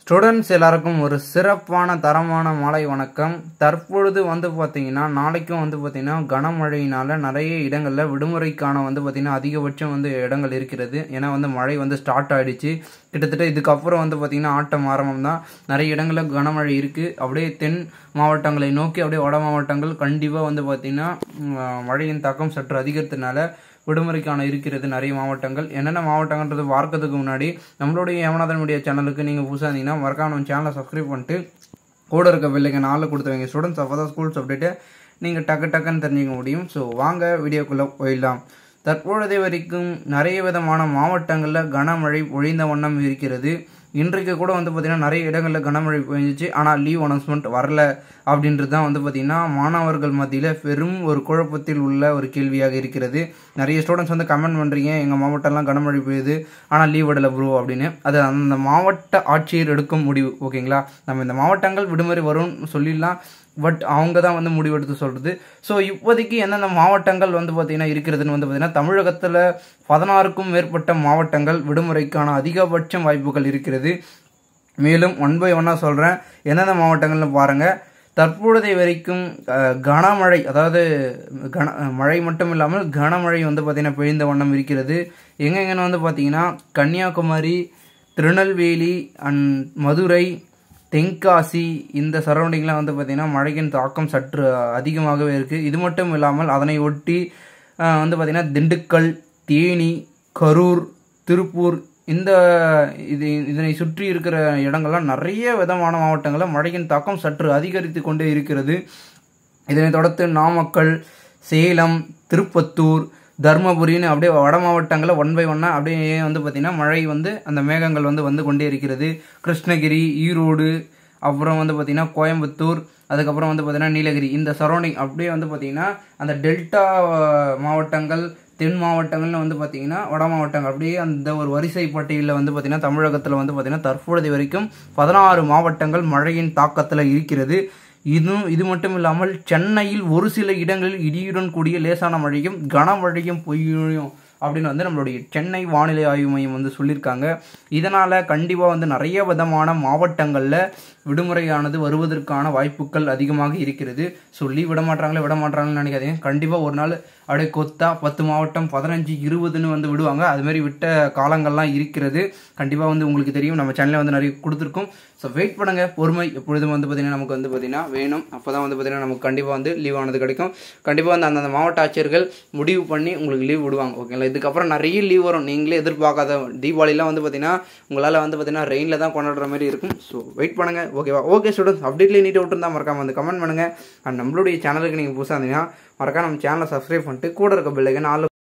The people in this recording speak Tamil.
ஸ்டூடெண்ட்ஸ் எல்லாருக்கும் ஒரு சிறப்பான தரமான மாலை வணக்கம் தற்பொழுது வந்து பார்த்தீங்கன்னா நாளைக்கும் வந்து பார்த்தீங்கன்னா கனமழையினால நிறைய இடங்களில் விடுமுறைக்கான வந்து பார்த்தீங்கன்னா அதிகபட்சம் வந்து இடங்கள் இருக்கிறது ஏன்னா வந்து மழை வந்து ஸ்டார்ட் ஆயிடுச்சு கிட்டத்தட்ட இதுக்கப்புறம் வந்து பார்த்தீங்கன்னா ஆட்டம் ஆரம்பம் தான் நிறைய இடங்களில் கனமழை இருக்குது அப்படியே தென் மாவட்டங்களை நோக்கி அப்படியே வட மாவட்டங்கள் கண்டிப்பாக வந்து பார்த்தீங்கன்னா உம், மழையின் தாக்கம் சற்று அதிகரித்தனால விடுமுறைக்கான இருக்கிறது நிறைய மாவட்டங்கள் என்னென்ன மாவட்டங்கன்றது பார்க்கறதுக்கு முன்னாடி நம்மளுடைய யமநாதன் மீடியா சேனலுக்கு நீங்கள் புதுசாக இருந்தீங்கன்னா மறக்காம நம்ம சேனலை சப்ஸ்கிரைப் பண்ணிட்டு கூட இருக்க பில்லைங்க நாளில் கொடுத்து வைங்க ஸ்டூடெண்ட்ஸ் அப்போ தான் ஸ்கூல்ஸ் அப்டேட்டு நீங்கள் டக்கு டக்குன்னு தெரிஞ்சுக்க முடியும் ஸோ வாங்க வீடியோக்குள்ளே போயிடலாம் தற்பொழுது வரைக்கும் நிறைய விதமான மாவட்டங்களில் கனமழை பொழிந்த வண்ணம் இருக்கிறது இன்றைக்கு கூட வந்து பார்த்திங்கன்னா நிறைய இடங்களில் கனமழை பெஞ்சிச்சு ஆனால் லீவ் அனௌன்ஸ்மெண்ட் வரல அப்படின்றது தான் வந்து பார்த்திங்கன்னா மாணவர்கள் மத்தியில் பெரும் ஒரு குழப்பத்தில் உள்ள ஒரு கேள்வியாக இருக்கிறது நிறைய ஸ்டூடெண்ட்ஸ் வந்து கமெண்ட் பண்ணுறீங்க எங்கள் மாவட்டம்லாம் கனமழை பெய்யுது ஆனால் லீவ் விடலை ப்ரோ அப்படின்னு அது அந்த மாவட்ட ஆட்சியர் எடுக்கும் முடிவு ஓகேங்களா நம்ம இந்த மாவட்டங்கள் விடுமுறை வரும்னு சொல்லிடலாம் பட் அவங்க தான் வந்து முடிவெடுத்து சொல்கிறது ஸோ இப்போதைக்கு எந்தெந்த மாவட்டங்கள் வந்து பார்த்திங்கன்னா இருக்கிறதுன்னு வந்து பார்த்திங்கன்னா தமிழகத்தில் பதினாறுக்கும் மேற்பட்ட மாவட்டங்கள் விடுமுறைக்கான அதிகபட்சம் வாய்ப்புகள் இருக்கிறது மேலும் ஒன் பை ஒன்னாக சொல்கிறேன் எந்தெந்த மாவட்டங்கள்னு பாருங்கள் தற்பொழுதை வரைக்கும் அஹ், கனமழை அதாவது கன மழை மட்டும் இல்லாமல் கனமழை வந்து பார்த்திங்கன்னா பெய்ந்த வண்ணம் இருக்கிறது எங்கெங்கன்னு வந்து பார்த்திங்கன்னா கன்னியாகுமரி திருநெல்வேலி அண்ட் மதுரை தென்காசி இந்த சரௌண்டிங்லாம் வந்து பார்த்திங்கன்னா மழையின் தாக்கம் சற்று அதிகமாகவே இருக்குது இது மட்டும் இல்லாமல் அதனை ஒட்டி அஹ், வந்து பார்த்திங்கன்னா திண்டுக்கல் தேனி கரூர் திருப்பூர் இந்த இது இதனை சுற்றி இருக்கிற இடங்கள்லாம் நிறைய விதமான மாவட்டங்களில் மழையின் தாக்கம் சற்று அதிகரித்து கொண்டே இருக்கிறது இதனைத் தொடர்ந்து நாமக்கல் சேலம் திருப்பத்தூர் தருமபுரின்னு அப்படியே வட மாவட்டங்களில் ஒன் பை ஒன்னாக அப்படியே வந்து பார்த்திங்கன்னா மழை வந்து அந்த மேகங்கள் வந்து வந்து கொண்டே இருக்கிறது கிருஷ்ணகிரி ஈரோடு அப்புறம் வந்து பார்த்திங்கன்னா கோயம்புத்தூர் அதுக்கப்புறம் வந்து பார்த்திங்கன்னா நீலகிரி இந்த சரௌண்டிங் அப்படியே வந்து பார்த்திங்கன்னா அந்த டெல்டா மாவட்டங்கள் தென் மாவட்டங்கள்னு வந்து பார்த்திங்கன்னா வட மாவட்டங்கள் அப்படியே அந்த ஒரு வரிசை பட்டியலில் வந்து பார்த்திங்கன்னா தமிழகத்தில் வந்து பார்த்திங்கன்னா தற்பொழுது வரைக்கும் பதினாறு மாவட்டங்கள் மழையின் தாக்கத்தில் இருக்கிறது இதுவும் இது மட்டும் இல்லாமல் சென்னையில் ஒரு சில இடங்களில் இடியுடன் கூடிய லேசான மழையும் கனமழையும் பொய்யும் அப்படின்னு வந்து நம்மளுடைய சென்னை வானிலை ஆய்வு மையம் வந்து சொல்லியிருக்காங்க இதனால் கண்டிப்பாக வந்து நிறைய விதமான மாவட்டங்களில் விடுமுறையானது வருவதற்கான வாய்ப்புகள் அதிகமாக இருக்கிறது சொல்லி விட மாட்டாங்களே விட மாட்டாங்கன்னு நினைக்காதீங்க கண்டிப்பாக ஒரு நாள் அப்படியே கொத்தா பத்து மாவட்டம் பதினஞ்சு இருபதுன்னு வந்து விடுவாங்க அது மாதிரி விட்ட காலங்கள்லாம் இருக்கிறது கண்டிப்பாக வந்து உங்களுக்கு தெரியும் நம்ம சேனலில் வந்து நிறைய கொடுத்துருக்கோம் ஸோ வெயிட் பண்ணுங்க பொறுமை எப்பொழுதும் வந்து பார்த்திங்கன்னா நமக்கு வந்து பார்த்திங்கன்னா வேணும் அப்போ தான் வந்து பார்த்திங்கன்னா நமக்கு கண்டிப்பாக வந்து லீவ் ஆனது கிடைக்கும் கண்டிப்பாக வந்து அந்தந்த மாவட்ட ஆட்சியர்கள் முடிவு பண்ணி உங்களுக்கு லீவ் விடுவாங்க ஓகேங்களா இதுக்கப்புறம் நிறைய லீவ் வரும் நீங்களே எதிர்பார்க்காத தீபாவளிலாம் வந்து பார்த்திங்கன்னா உங்களால் வந்து பார்த்திங்கன்னா ரெயினில் தான் கொண்டாடுற மாதிரி இருக்கும் ஸோ வெயிட் பண்ணுங்க ஓகேவா ஓகே ஸ்டூடெண்ட்ஸ் அப்டேட்லேயே நீட்டு விட்டுருந்தா மறக்காம வந்து கமெண்ட் பண்ணுங்க அண்ட் நம்மளுடைய சேனலுக்கு நீங்கள் புதுசாக இருந்தீங்கன்னா மறக்காம நம்ம சேனலை சப்ஸ்கிரைப் பண்ணிட்டு கூட இருக்க பிள்ளைங்க நாலு